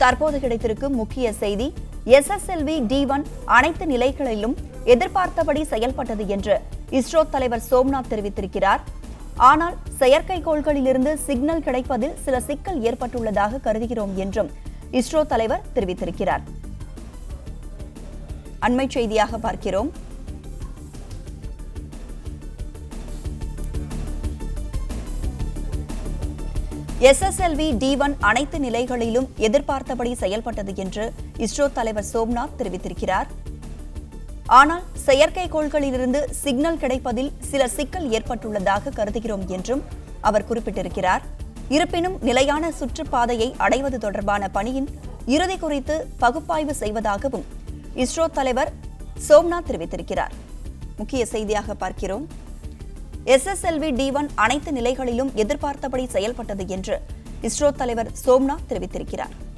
தற்போது கிடைத்திருக்கும் முக்கிய செய்தி எஸ்எஸ்எல்வி டி ஒன் அனைத்து நிலைகளிலும் எதிர்பார்த்தபடி செயல்பட்டது என்று இஸ்ரோ தலைவர் சோம்நாத் தெரிவித்திருக்கிறார் ஆனால் செயற்கைக்கோள்களிலிருந்து சிக்னல் கிடைப்பதில் சில சிக்கல் ஏற்பட்டுள்ளதாக கருதுகிறோம் என்றும் இஸ்ரோ தலைவர் தெரிவித்திருக்கிறார் அண்மை செய்தியாக பார்க்கிறோம் எஸ்எஸ்எல்வி டி ஒன் அனைத்து நிலைகளிலும் எதிர்பார்த்தபடி செயல்பட்டது என்று இஸ்ரோ தலைவர் சோம்நாத் தெரிவித்திருக்கிறார் ஆனால் செயற்கைக்கோள்களிலிருந்து சிக்னல் கிடைப்பதில் சில சிக்கல் ஏற்பட்டுள்ளதாக கருதுகிறோம் என்றும் அவர் குறிப்பிட்டிருக்கிறார் இருப்பினும் நிலையான சுற்றுப்பாதையை அடைவது தொடர்பான பணியின் இறுதி குறித்து பகுப்பாய்வு செய்வதாகவும் இஸ்ரோ தலைவர் சோம்நாத் தெரிவித்திருக்கிறார் முக்கிய செய்தியாக பார்க்கிறோம் எஸ்எஸ்எல்வி டி ஒன் அனைத்து நிலைகளிலும் எதிர்பார்த்தபடி செயல்பட்டது என்று இஸ்ரோ தலைவர் சோம்நாத் தெரிவித்திருக்கிறார்